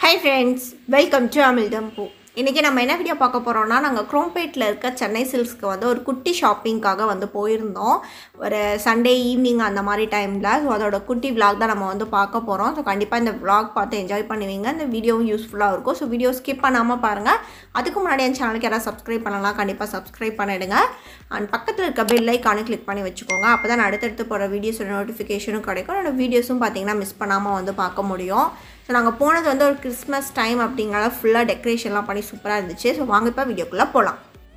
hi friends welcome to அமில்தம் பூ இன்றைக்கி நம்ம என்ன வீடியோ பார்க்க போகிறோம்னா நாங்கள் குரோம்பேட்டில் இருக்க சென்னை சில்க்ஸ்க்கு வந்து ஒரு குட்டி ஷாப்பிங்காக வந்து போயிருந்தோம் ஒரு சண்டே ஈவினிங் அந்த மாதிரி டைமில் ஸோ அதோட குட்டி vlog தான் நம்ம வந்து பார்க்க போகிறோம் ஸோ கண்டிப்பாக இந்த vlog பார்த்து என்ஜாய் பண்ணுவீங்க இந்த வீடியோவும் யூஸ்ஃபுல்லாக இருக்கும் ஸோ வீடியோ ஸ்கிப் பண்ணாமல் பாருங்கள் அதுக்கு முன்னாடி என் சேனலுக்கு யாராவது சப்ஸ்கிரைப் பண்ணலாம் கண்டிப்பாக சப்ஸ்கிரைப் பண்ணிடுங்க அண்ட் பக்கத்தில் இருக்க பெல் ஐக்கானு கிளிக் பண்ணி வச்சுக்கோங்க அப்போ தான் நான் அடுத்தடுத்து போகிற வீடியோஸோட நோட்டிஃபிகேஷனும் கிடைக்கும் என்னோட வீடியோஸும் பார்த்தீங்கன்னா மிஸ் பண்ணாமல் வந்து பார்க்க முடியும் ஸோ நாங்கள் போனது வந்து ஒரு கிறிஸ்மஸ் டைம் அப்படிங்கிறத ஃபுல்லாக டெக்கரேஷன்லாம் பண்ணி சூப்பராக இருந்துச்சு ஸோ வாங்க இப்போ வீடியோக்குள்ளே போகலாம்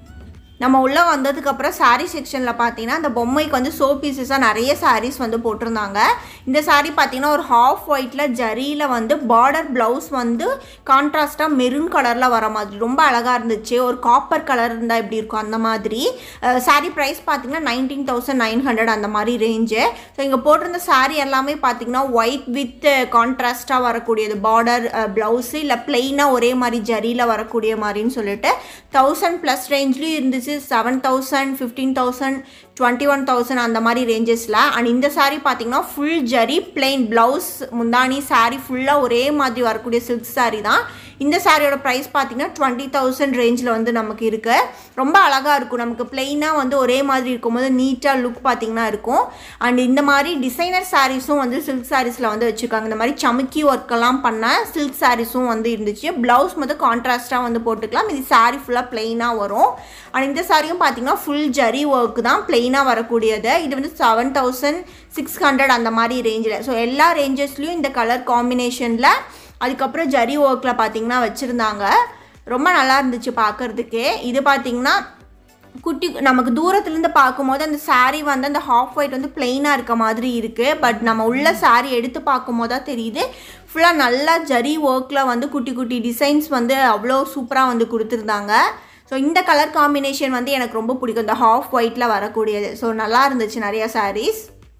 நம்ம உள்ளே வந்ததுக்கப்புறம் saree செக்ஷனில் பார்த்தீங்கன்னா அந்த பொம்மைக்கு வந்து சோ பீசஸாக நிறைய sarees வந்து போட்டிருந்தாங்க இந்த saree பார்த்தீங்கன்னா ஒரு ஹாஃப் ஒயிட்டில் ஜரியில் வந்து பார்டர் ப்ளவுஸ் வந்து கான்ட்ராஸ்ட்டாக மெரூன் கலரில் வர மாதிரி ரொம்ப அழகாக இருந்துச்சு ஒரு காப்பர் கலர் இருந்தால் எப்படி இருக்கும் அந்த மாதிரி saree ப்ரைஸ் பார்த்தீங்கன்னா நைன்டீன் தௌசண்ட் நைன் ஹண்ட்ரட் அந்த மாதிரி ரேஞ்சு ஸோ இங்கே போட்டிருந்த saree எல்லாமே பார்த்தீங்கன்னா ஒயிட் வித் கான்ட்ராஸ்ட்டாக வரக்கூடியது பார்டர் ப்ளவுஸு இல்லை பிளெயினாக ஒரே மாதிரி ஜரியில் வரக்கூடிய மாதிரின்னு சொல்லிட்டு தௌசண்ட் ப்ளஸ் ரேஞ்ச்லேயும் இருந்துச்சு seven thousand fifteen thousand twenty one thousand அந்த மாதிரி ரேஞ்சஸில் அண்ட் இந்த saree பார்த்தீங்கன்னா ஃபுல் ஜரி பிளெயின் ப்ளவுஸ் முந்தானி saree ஃபுல்லாக ஒரே மாதிரி வரக்கூடிய சில்க் saree தான் இந்த சாரியோட ப்ரைஸ் பார்த்தீங்கன்னா டுவெண்ட்டி தௌசண்ட் ரேஞ்சில் வந்து நமக்கு இருக்குது ரொம்ப அழகாக இருக்கும் நமக்கு பிளெயினாக வந்து ஒரே மாதிரி இருக்கும்போது நீட்டாக லுக் பார்த்தீங்கன்னா இருக்கும் அண்ட் இந்த மாதிரி டிசைனர் சாரீஸும் வந்து சில்க் சாரீஸில் வந்து வச்சுருக்காங்க இந்த மாதிரி சமுக்கி ஒர்க்கெல்லாம் பண்ண சில்க் சாரீஸும் வந்து இருந்துச்சு ப்ளவுஸ் மட்டும் கான்ட்ராஸ்ட்டாக வந்து போட்டுக்கலாம் இது சாரீ ஃபுல்லாக பிளெயினாக வரும் அண்ட் இந்த சாரியும் பார்த்தீங்கன்னா ஃபுல் ஜரி ஒர்க் தான் பிளெயினாக வரக்கூடியது இது வந்து செவன் தௌசண்ட் சிக்ஸ் ஹண்ட்ரட் அந்த மாதிரி ரேஞ்சில் ஸோ எல்லா ரேஞ்சஸ்லேயும் இந்த கலர் காம்பினேஷனில் அதுக்கப்புறம் ஜரி ஒர்க்கில் பார்த்தீங்கன்னா வச்சுருந்தாங்க ரொம்ப நல்லா இருந்துச்சு பார்க்குறதுக்கே இது பார்த்தீங்கன்னா குட்டி நமக்கு தூரத்துலேருந்து பார்க்கும்போது அந்த saree வந்து அந்த ஹாஃப் ஒயிட் வந்து பிளெயினாக இருக்க மாதிரி இருக்குது பட் நம்ம உள்ள saree எடுத்து பார்க்கும்போது தான் தெரியுது ஃபுல்லாக நல்லா ஜரி ஒர்க்கில் வந்து குட்டி குட்டி டிசைன்ஸ் வந்து அவ்வளோ சூப்பராக வந்து கொடுத்துருந்தாங்க ஸோ இந்த கலர் காம்பினேஷன் வந்து எனக்கு ரொம்ப பிடிக்கும் இந்த ஹாஃப் ஒயிட்டில் வரக்கூடியது ஸோ நல்லா இருந்துச்சு நிறையா sarees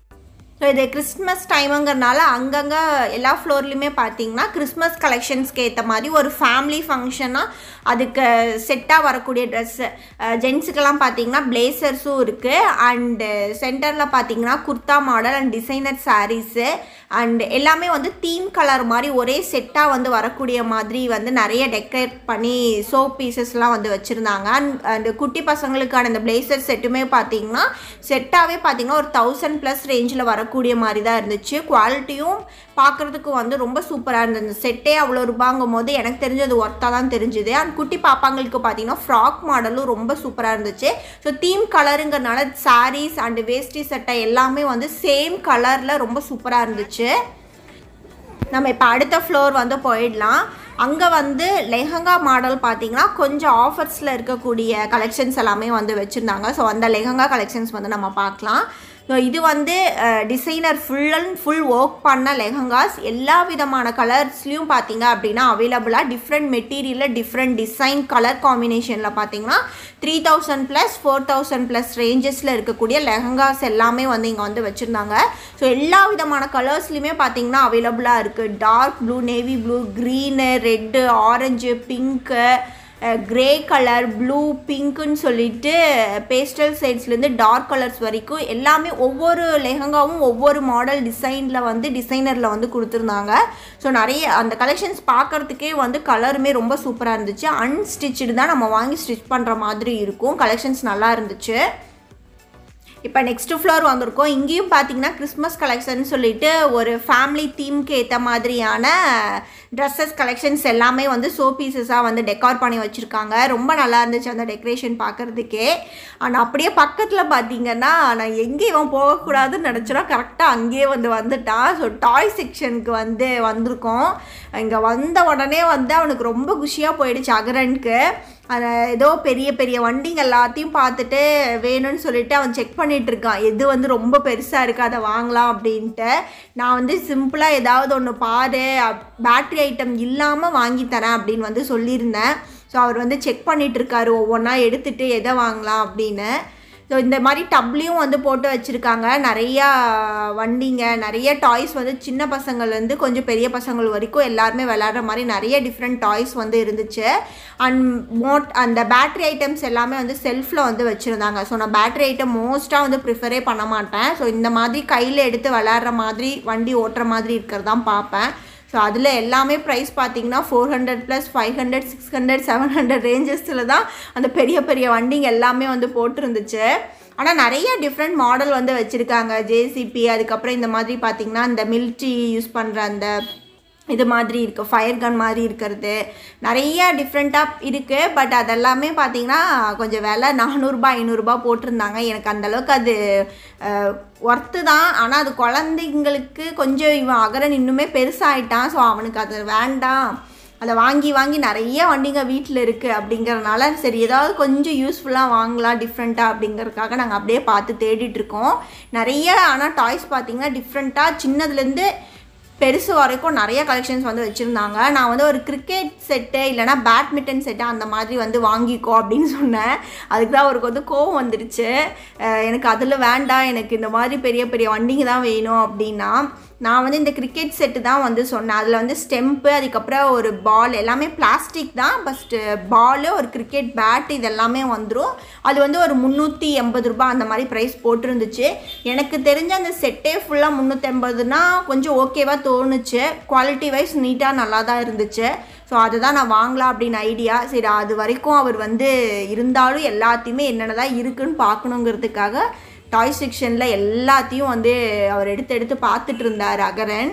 ஸோ இது கிறிஸ்மஸ் டைமுங்கிறனால அங்கங்கே எல்லா ஃப்ளோர்லையுமே பார்த்தீங்கன்னா கிறிஸ்மஸ் கலெக்ஷன்ஸ்க்கு ஏற்ற மாதிரி ஒரு ஃபேமிலி ஃபங்க்ஷனாக அதுக்கு செட்டாக வரக்கூடிய ட்ரெஸ்ஸு ஜென்ஸுக்கெல்லாம் பார்த்தீங்கன்னா பிளேசர்ஸும் இருக்குது அண்டு சென்டரில் பார்த்தீங்கன்னா kurta model and designer sarees and எல்லாமே வந்து தீம் கலர் மாதிரி ஒரே செட்டாக வந்து வரக்கூடிய மாதிரி வந்து நிறைய டெக்கரேட் பண்ணி சோப் பீசஸ்லாம் வந்து வச்சுருந்தாங்க அண்ட் அந்த குட்டி பசங்களுக்கான இந்த பிளேசர் செட்டுமே பார்த்தீங்கன்னா செட்டாகவே பார்த்தீங்கன்னா ஒரு தௌசண்ட் ப்ளஸ் ரேஞ்சில் வரக்கூடிய மாதிரி தான் இருந்துச்சு குவாலிட்டியும் பார்க்குறதுக்கு வந்து ரொம்ப சூப்பராக இருந்தது இந்த செட்டே அவ்வளோ ரூபாங்கும் போது எனக்கு தெரிஞ்சது ஒர்த்தாக தான் தெரிஞ்சுது அண்ட் குட்டி பாப்பாங்களுக்கு பார்த்தீங்கன்னா ஃப்ராக் மாடலும் ரொம்ப சூப்பராக இருந்துச்சு ஸோ தீம் கலருங்கிறனால சாரீஸ் அண்டு வேஷ்டி சட்டை எல்லாமே வந்து சேம் கலரில் ரொம்ப சூப்பராக இருந்துச்சு நம்ம இப்போ அடுத்த ஃப்ளோர் வந்து போயிடலாம் அங்கே வந்து லெஹங்கா மாடல் பார்த்தீங்கன்னா கொஞ்சம் ஆஃபர்ஸில் இருக்கக்கூடிய கலெக்ஷன்ஸ் எல்லாமே வந்து வச்சுருந்தாங்க ஸோ அந்த லெஹங்கா கலெக்ஷன்ஸ் வந்து நம்ம பார்க்கலாம் ஸோ இது வந்து designer full and full work பண்ண லெஹங்காஸ் எல்லா விதமான கலர்ஸ்லையும் பார்த்தீங்க அப்படின்னா அவைலபிளாக டிஃப்ரெண்ட் மெட்டீரியலில் டிஃப்ரெண்ட் டிசைன் கலர் காம்பினேஷனில் பார்த்தீங்கன்னா three thousand plus four thousand plus ரேஞ்சஸில் இருக்கக்கூடிய லெஹங்காஸ் எல்லாமே வந்து இங்கே வந்து வச்சுருந்தாங்க ஸோ எல்லா விதமான கலர்ஸ்லையுமே பார்த்தீங்கன்னா அவைலபிளாக இருக்குது dark blue navy blue green red orange pink grey colour blue பிங்க்குன்னு சொல்லிட்டு பேஸ்டல் சைட்ஸ்லேருந்து டார்க் கலர்ஸ் வரைக்கும் எல்லாமே ஒவ்வொரு லெஹங்காவும் ஒவ்வொரு மாடல் டிசைனில் வந்து டிசைனரில் வந்து கொடுத்துருந்தாங்க ஸோ நிறைய அந்த கலெக்ஷன்ஸ் பார்க்குறதுக்கே வந்து கலருமே ரொம்ப சூப்பராக இருந்துச்சு அன்ஸ்டிச்சுடு தான் நம்ம வாங்கி ஸ்டிச் பண்ணுற மாதிரி இருக்கும் கலெக்ஷன்ஸ் நல்லா இருந்துச்சு இப்போ நெக்ஸ்ட் ஃப்ளோர் வந்திருக்கோம் இங்கேயும் பார்த்தீங்கன்னா கிறிஸ்மஸ் கலெக்ஷன் சொல்லிட்டு ஒரு ஃபேமிலி தீம்க்கு ஏற்ற மாதிரியான ட்ரெஸ்ஸஸ் கலெக்ஷன்ஸ் எல்லாமே வந்து சோ பீசஸாக வந்து டெக்கார் பண்ணி வச்சுருக்காங்க ரொம்ப நல்லா இருந்துச்சு அந்த டெக்கரேஷன் பார்க்குறதுக்கே ஆனால் அப்படியே பக்கத்தில் பார்த்தீங்கன்னா நான் எங்கே இவன் போகக்கூடாதுன்னு நினச்சோன்னா கரெக்டாக அங்கேயே வந்து வந்துட்டான் ஸோ டாய் செக்ஷனுக்கு வந்து வந்திருக்கோம் இங்கே வந்த உடனே வந்து அவனுக்கு ரொம்ப குஷியாக போயிடுச்சு அகரனுக்கு அதை ஏதோ பெரிய பெரிய வண்டிங்க எல்லாத்தையும் பார்த்துட்டு வேணும்னு சொல்லிட்டு அவன் செக் பண்ணிட்டு இருக்கான் எது வந்து ரொம்ப பெருசாக இருக்குது அதை வாங்கலாம் அப்படின்ட்டு நான் வந்து சிம்பிளாக ஏதாவது ஒன்று பாரு பேட்ரி ஐட்டம் இல்லாமல் வாங்கி தரேன் அப்படின்னு வந்து சொல்லியிருந்தேன் ஸோ அவர் வந்து செக் பண்ணிட்டு இருக்காரு ஒவ்வொன்றா எடுத்துட்டு எதை வாங்கலாம் அப்படின்னு ஸோ இந்த மாதிரி டப்லையும் வந்து போட்டு வச்சுருக்காங்க நிறையா வண்டிங்க நிறைய டாய்ஸ் வந்து சின்ன பசங்கள்லேருந்து கொஞ்சம் பெரிய பசங்கள் வரைக்கும் எல்லாருமே விளையாடுற மாதிரி நிறைய டிஃப்ரெண்ட் டாய்ஸ் வந்து இருந்துச்சு அண்ட் மோட் அந்த பேட்ரி ஐட்டம்ஸ் எல்லாமே வந்து செல்ஃபில் வந்து வச்சுருந்தாங்க ஸோ நான் பேட்ரி ஐட்டம் மோஸ்ட்டாக வந்து ப்ரிஃபரே பண்ண மாட்டேன் ஸோ இந்த மாதிரி கையில் எடுத்து விளையாடுற மாதிரி வண்டி ஓட்டுற மாதிரி இருக்கிறது தான் பார்ப்பேன் ஸோ அதில் எல்லாமே ப்ரைஸ் பார்த்தீங்கன்னா four hundred plus five hundred six hundred seven hundred ரேஞ்சஸில் தான் அந்த பெரிய பெரிய வண்டிங்க எல்லாமே வந்து போட்டிருந்துச்சு ஆனால் நிறைய டிஃப்ரெண்ட் மாடல் வந்து வச்சுருக்காங்க ஜேசிபி அதுக்கப்புறம் இந்த மாதிரி பார்த்திங்கன்னா இந்த மிலிட்ரி யூஸ் பண்ணுற அந்த இது மாதிரி இருக்குது ஃபயர் கன் மாதிரி இருக்கிறது நிறைய டிஃப்ரெண்ட்டாக இருக்குது பட் அதெல்லாமே பார்த்தீங்கன்னா கொஞ்சம் விலை நானூறுரூபா ஐநூறுரூபா போட்டிருந்தாங்க எனக்கு அந்தளவுக்கு அது ஒர்த்து தான் ஆனால் அது குழந்தைங்களுக்கு கொஞ்சம் இவன் அகரன் இன்னுமே பெருசாகிட்டான் ஸோ அவனுக்கு அது வேண்டாம் அதை வாங்கி வாங்கி நிறைய வண்டிங்க வீட்டில் இருக்குது அப்படிங்கிறனால சரி ஏதாவது கொஞ்சம் யூஸ்ஃபுல்லாக வாங்கலாம் டிஃப்ரெண்ட்டாக அப்படிங்கிறதுக்காக நாங்கள் அப்படியே பார்த்து தேடிட்டுருக்கோம் நிறைய ஆனால் டாய்ஸ் பார்த்தீங்கன்னா டிஃப்ரெண்ட்டாக சின்னதுலேருந்து பெருசு வரைக்கும் நிறைய கலெக்ஷன்ஸ் வந்து வச்சுருந்தாங்க நான் வந்து ஒரு கிரிக்கெட் செட்டு இல்லைனா பேட்மிண்டன் செட்டு அந்த மாதிரி வந்து வாங்கிக்கோ அப்படின்னு சொன்னேன் அதுக்கு தான் அவருக்கு வந்து கோவம் வந்துடுச்சு அஹ் எனக்கு அதில் வேண்டாம் எனக்கு இந்த மாதிரி பெரிய பெரிய வண்டிங்க தான் வேணும் அப்படின்னா நான் வந்து இந்த கிரிக்கெட் செட்டு தான் வந்து சொன்னேன் அதில் வந்து ஸ்டெம்ப்பு அதுக்கப்புறம் ஒரு பால் எல்லாமே பிளாஸ்டிக் தான் ஃபஸ்ட்டு பாலு ஒரு கிரிக்கெட் பேட் இது எல்லாமே வந்துடும் அது வந்து ஒரு முந்நூற்றி எண்பது ரூபாய் அந்த மாதிரி ப்ரைஸ் போட்டிருந்துச்சு எனக்கு தெரிஞ்ச அந்த செட்டே ஃபுல்லாக முந்நூற்றி எண்பதுனா கொஞ்சம் ஓகேவாக தோணுச்சு குவாலிட்டி வைஸ் நீட்டாக நல்லா தான் இருந்துச்சு ஸோ அதை தான் நான் வாங்கலாம் அப்படின்னு ஐடியா சரி அது வரைக்கும் அவர் வந்து இருந்தாலும் எல்லாத்தையுமே என்னென்ன தான் இருக்குன்னு பார்க்கணுங்கிறதுக்காக டாய் செக்ஷனில் எல்லாத்தையும் வந்து அவர் எடுத்து எடுத்து பார்த்துட்டு இருந்தார் அகரன்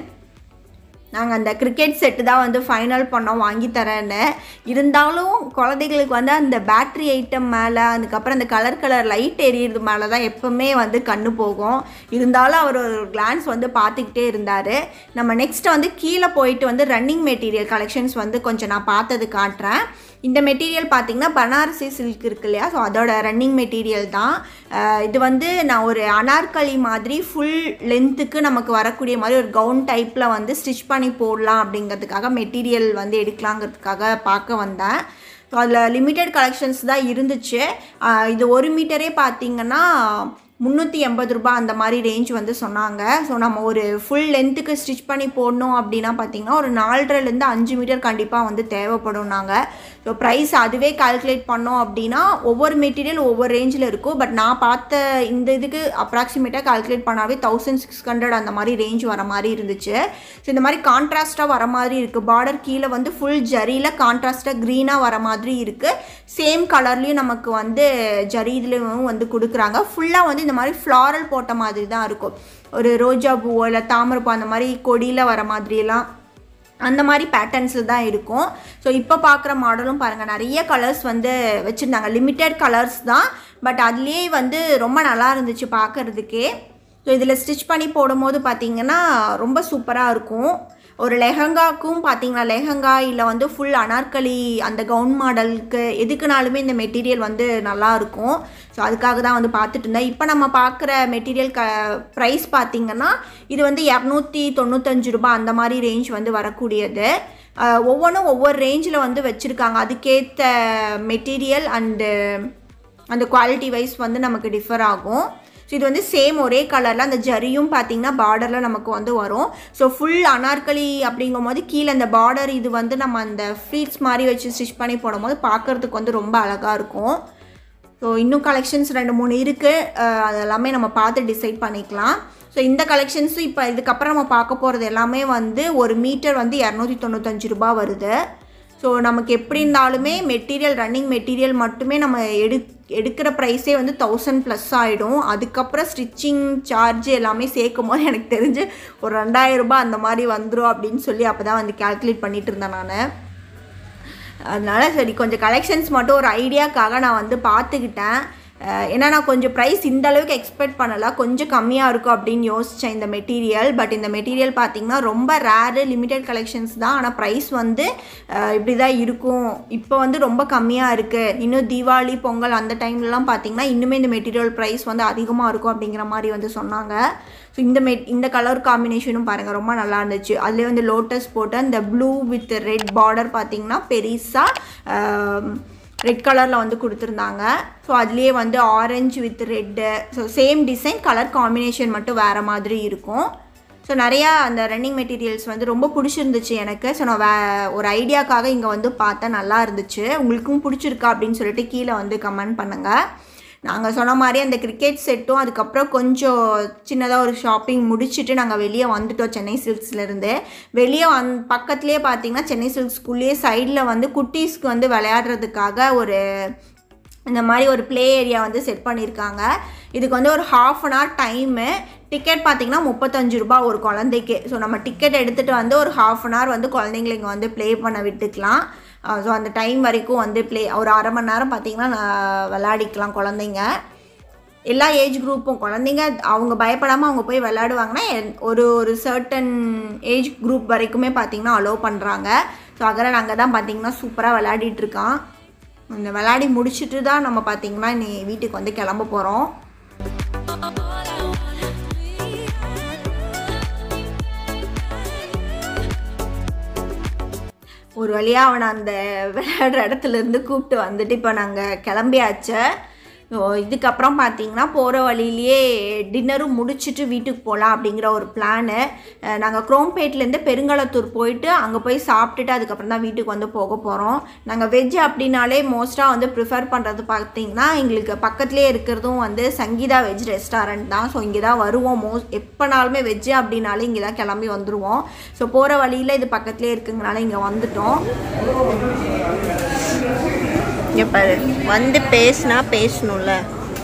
நாங்கள் அந்த கிரிக்கெட் செட்டு தான் வந்து ஃபைனல் பண்ணோம் வாங்கி தரேன்னு இருந்தாலும் குழந்தைகளுக்கு வந்து அந்த பேட்ரி ஐட்டம் மேலே அதுக்கப்புறம் அந்த கலர் கலர் லைட் எரியறது மேலே தான் எப்போவுமே வந்து கண்ணு போகும் இருந்தாலும் அவர் ஒரு கிளான்ஸ் வந்து பார்த்துக்கிட்டே இருந்தார் நம்ம நெக்ஸ்ட் வந்து கீழே போயிட்டு வந்து ரன்னிங் மெட்டீரியல் கலெக்ஷன்ஸ் வந்து கொஞ்சம் நான் பார்த்தது காட்டுறேன் இந்த மெட்டீரியல் பார்த்தீங்கன்னா பனாரசி சில்க் இருக்கு இல்லையா ஸோ அதோட ரன்னிங் மெட்டீரியல் தான் அஹ் இது வந்து நான் ஒரு அனார்கலி மாதிரி ஃபுல் லென்த்துக்கு நமக்கு வரக்கூடிய மாதிரி ஒரு கவுன் டைப்பில் வந்து ஸ்டிச் பண்ணி போடலாம் அப்படிங்கிறதுக்காக மெட்டீரியல் வந்து எடுக்கலாங்கிறதுக்காக பார்க்க வந்தேன் ஸோ அதில் லிமிட்டெட் கலெக்ஷன்ஸ் தான் இருந்துச்சு அஹ் இது ஒரு மீட்டரே பார்த்தீங்கன்னா முந்நூற்றி எண்பது ரூபாய் அந்த மாதிரி ரேஞ்ச் வந்து சொன்னாங்க ஸோ நம்ம ஒரு ஃபுல் லென்த்துக்கு ஸ்டிச் பண்ணி போடணும் அப்படின்னா பார்த்தீங்கன்னா ஒரு நாலரைலேருந்து அஞ்சு மீட்டர் கண்டிப்பாக வந்து தேவைப்படும் நாங்கள் ஸோ ப்ரைஸ் அதுவே கால்குலேட் பண்ணோம் அப்படின்னா ஒவ்வொரு மெட்டீரியல் ஒவ்வொரு ரேஞ்சில் இருக்கும் பட் நான் பார்த்த இந்த இதுக்கு அப்ராக்சிமேட்டாக கால்குலேட் பண்ணாவே தௌசண்ட் சிக்ஸ் ஹண்ட்ரட் அந்த மாதிரி ரேஞ்ச் வர மாதிரி இருந்துச்சு ஸோ இந்த மாதிரி கான்ட்ராஸ்ட்டாக வர மாதிரி இருக்குது பார்டர் கீழே வந்து ஃபுல் ஜரியில் கான்ட்ராஸ்ட்டாக க்ரீனாக வர மாதிரி இருக்குது சேம் கலர்லேயும் நமக்கு வந்து ஜரி இதுலேயும் வந்து கொடுக்குறாங்க ஃபுல்லாக வந்து இந்த மாதிரி ஃப்ளாரல் போட்ட மாதிரி தான் இருக்கும் ஒரு ரோஜா பூவோ இல்லை தாமரைப்பூ அந்த மாதிரி கொடியில் வர மாதிரியெல்லாம் அந்த மாதிரி பேட்டர்ன்ஸில் தான் இருக்கும் ஸோ இப்போ பார்க்குற மாடலும் பாருங்கள் நிறைய கலர்ஸ் வந்து வச்சுருந்தாங்க லிமிட்டெட் கலர்ஸ் தான் பட் அதுலேயே வந்து ரொம்ப நல்லா இருந்துச்சு பார்க்குறதுக்கே ஸோ இதில் ஸ்டிச் பண்ணி போடும்போது பார்த்தீங்கன்னா ரொம்ப சூப்பராக இருக்கும் ஒரு லெஹங்காக்கும் பார்த்தீங்கன்னா லெஹங்கா இல்லை வந்து ஃபுல் அனார்கலி அந்த கவுன் மாடலுக்கு எதுக்குனாலுமே இந்த மெட்டீரியல் வந்து நல்லா இருக்கும் ஸோ அதுக்காக தான் வந்து பார்த்துட்டு இருந்தேன் இப்போ நம்ம பார்க்குற மெட்டீரியல் க ப்ரைஸ் பார்த்தீங்கன்னா இது வந்து இரநூத்தி தொண்ணூத்தஞ்சு ரூபாய் அந்த மாதிரி ரேஞ்ச் வந்து வரக்கூடியது அஹ் ஒவ்வொன்றும் ஒவ்வொரு ரேஞ்சில் வந்து வச்சுருக்காங்க அதுக்கேற்ற மெட்டீரியல் அண்டு அந்த குவாலிட்டி வைஸ் வந்து நமக்கு டிஃபர் ஆகும் ஸோ இது வந்து சேம் ஒரே கலரில் அந்த ஜரியும் பார்த்தீங்கன்னா பார்டரில் நமக்கு வந்து வரும் ஸோ ஃபுல் அனார்கலி அப்படிங்கும் போது கீழே அந்த பார்டர் இது வந்து நம்ம அந்த ஃப்ளீட்ஸ் மாதிரி வச்சு ஸ்டிச் பண்ணி போடும்போது பார்க்குறதுக்கு வந்து ரொம்ப அழகாக இருக்கும் ஸோ இன்னும் கலெக்ஷன்ஸ் ரெண்டு மூணு இருக்குது அது எல்லாமே நம்ம பார்த்து டிசைட் பண்ணிக்கலாம் ஸோ இந்த கலெக்ஷன்ஸும் இப்போ இதுக்கப்புறம் நம்ம பார்க்க போகிறது எல்லாமே வந்து ஒரு மீட்டர் வந்து இரநூத்தி தொண்ணூத்தஞ்சு ரூபா வருது ஸோ நமக்கு எப்படி இருந்தாலுமே மெட்டீரியல் ரன்னிங் மெட்டீரியல் மட்டுமே நம்ம எடு எடுக்கிற ப்ரைஸே வந்து தௌசண்ட் ப்ளஸ் ஆகிடும் அதுக்கப்புறம் ஸ்டிச்சிங் சார்ஜ் எல்லாமே சேர்க்கும் போது எனக்கு தெரிஞ்சு ஒரு ரெண்டாயிரம் ரூபாய் அந்த மாதிரி வந்துடும் அப்படின்னு சொல்லி அப்போ தான் வந்து கால்குலேட் பண்ணிட்டு இருந்தேன் நான் அதனால சரி கொஞ்சம் கலெக்ஷன்ஸ் மட்டும் ஒரு ஐடியாக்காக நான் வந்து பார்த்துக்கிட்டேன் அஹ் ஏன்னா நான் கொஞ்சம் ப்ரைஸ் இந்த அளவுக்கு எக்ஸ்பெக்ட் பண்ணல கொஞ்சம் கம்மியாக இருக்கும் அப்படின்னு யோசித்தேன் இந்த மெட்டீரியல் பட் இந்த மெட்டீரியல் பார்த்தீங்கன்னா ரொம்ப ரேரு லிமிடெட் கலெக்ஷன்ஸ் தான் ஆனால் ப்ரைஸ் வந்து அஹ் இப்படி தான் இருக்கும் இப்போ வந்து ரொம்ப கம்மியாக இருக்குது இன்னும் தீபாவளி பொங்கல் அந்த டைம்லலாம் பார்த்தீங்கன்னா இன்னுமே இந்த மெட்டீரியல் ப்ரைஸ் வந்து அதிகமாக இருக்கும் அப்படிங்கிற மாதிரி வந்து சொன்னாங்க ஸோ இந்த மெ இந்த கலர் காம்பினேஷனும் பாருங்கள் ரொம்ப நல்லா இருந்துச்சு அதுலேயே வந்து லோட்டஸ் போட்டு அந்த ப்ளூ வித் ரெட் பார்டர் பார்த்தீங்கன்னா பெருசாக ரெட் கலரில் வந்து கொடுத்துருந்தாங்க ஸோ அதுலேயே வந்து orange with red so same design colour combination மட்டும் வேறு மாதிரி இருக்கும் ஸோ நிறையா அந்த ரன்னிங் மெட்டீரியல்ஸ் வந்து ரொம்ப பிடிச்சிருந்துச்சு எனக்கு ஸோ நான் வே ஒரு ஐடியாக்காக இங்கே வந்து பார்த்தேன் நல்லா இருந்துச்சு உங்களுக்கும் பிடிச்சிருக்கா அப்படின்னு சொல்லிட்டு கீழே வந்து கமெண்ட் பண்ணுங்கள் நாங்கள் சொன்ன மாதிரி அந்த கிரிக்கெட் செட்டும் அதுக்கப்புறம் கொஞ்சம் சின்னதாக ஒரு ஷாப்பிங் முடிச்சுட்டு நாங்கள் வெளியே வந்துட்டோம் சென்னை சில்க்ஸ்லேருந்து வெளியே வந் பக்கத்துலேயே பார்த்தீங்கன்னா சென்னை சில்க்ஸ்குள்ளேயே சைடில் வந்து குட்டீஸ்க்கு வந்து விளையாடுறதுக்காக ஒரு இந்த மாதிரி ஒரு ப்ளே ஏரியா வந்து செட் பண்ணியிருக்காங்க இதுக்கு வந்து ஒரு half an hour time ticket பார்த்தீங்கன்னா முப்பத்தஞ்சு ரூபாய் ஒரு குழந்தைக்கு ஸோ நம்ம டிக்கெட் எடுத்துகிட்டு வந்து ஒரு ஹாஃப் அன் ஹவர் வந்து குழந்தைங்களை இங்கே வந்து ப்ளே பண்ண விட்டுக்கலாம் ஸோ அந்த டைம் வரைக்கும் வந்து ப்ளே ஒரு அரை மணி நேரம் பார்த்தீங்கன்னா நான் விளையாடிக்கலாம் குழந்தைங்க எல்லா ஏஜ் குரூப்பும் குழந்தைங்க அவங்க பயப்படாமல் அவங்க போய் விளையாடுவாங்கன்னா என்- ஒரு ஒரு சர்டன் ஏஜ் குரூப் வரைக்குமே பார்த்தீங்கன்னா அலோவ் பண்ணுறாங்க ஸோ அகரன் அங்கே தான் பார்த்தீங்கன்னா சூப்பராக விளையாடிட்டு இருக்கான் இந்த விளையாடி முடிச்சுட்டு தான் நம்ம பார்த்தீங்கன்னா நீ வீட்டுக்கு வந்து கிளம்ப போகிறோம் ஒரு வழியாக அவனை அந்த விளையாடுற இடத்துல இருந்து கூப்பிட்டு வந்துட்டு இப்போ நாங்கள் கிளம்பியாச்சு ஸோ இதுக்கப்புறம் பார்த்தீங்கன்னா போகிற வழியிலேயே டின்னரும் முடிச்சுட்டு வீட்டுக்கு போகலாம் அப்படிங்கிற ஒரு பிளானு நாங்கள் குரோம்பேட்லேருந்து பெருங்களத்தூர் போயிட்டு அங்கே போய் சாப்பிட்டுட்டு அதுக்கப்புறம் தான் வீட்டுக்கு வந்து போக போகிறோம் நாங்கள் வெஜ் அப்படின்னாலே மோஸ்ட்டாக வந்து ப்ரிஃபர் பண்ணுறது பார்த்தீங்கன்னா எங்களுக்கு பக்கத்துலேயே இருக்கிறதும் வந்து சங்கீதா வெஜ் ரெஸ்டாரண்ட் தான் ஸோ இங்கே தான் வருவோம் மோஸ் எப்போனாலுமே வெஜ்ஜு அப்படின்னாலே இங்கே தான் கிளம்பி வந்துடுவோம் ஸோ போகிற வழியில் இது பக்கத்துலேயே இருக்குங்கனால இங்கே வந்துட்டோம் இங்கே பாரு வந்து பேசுனா பேசணும்ல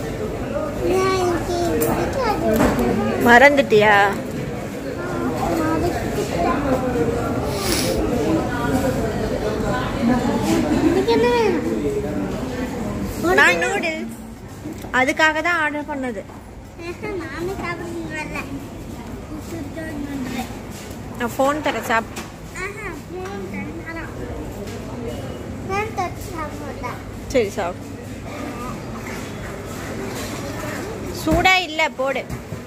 மறந்துட்டியா நான் நூடுல்ஸ் அதுக்காக தான் ஆர்டர் பண்ணது நானே சாப்பிட்டு வரல நான் ஃபோன் தர சாப் ஆஹா ஃபோன் தரலாம் ஃபோன் தச்சு சாப்பிட சரி சாப் சூடா இல்லை போடு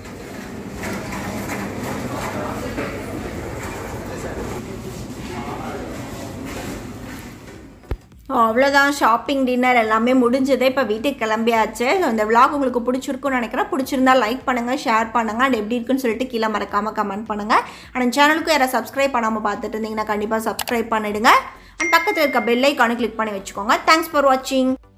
அவ்வளோதான் ஷாப்பிங் டின்னர் எல்லாமே முடிஞ்சது இப்போ வீட்டுக்கு கிளம்பியாச்சு So, இந்த vlog உங்களுக்கு பிடிச்சிருக்கும்னு நினைக்கிறேன் பிடிச்சிருந்தா லைக் பண்ணுங்கள் ஷேர் பண்ணுங்கள் அண்ட் எப்படி இருக்குன்னு சொல்லிட்டு கீழே மறக்காமல் கமெண்ட் பண்ணுங்கள் அண்ட் சேனலுக்கு யாராவது சப்ஸ்கிரைப் பண்ணாமல் பார்த்துட்டு இருந்தீங்கன்னா கண்டிப்பாக சப்ஸ்கிரைப் பண்ணிடுங்க அண்ட் பக்கத்தில் இருக்க பெல் ஐக்கானு கிளிக் பண்ணி வச்சுக்கோங்க தேங்க்ஸ் ஃபார் வாட்சிங்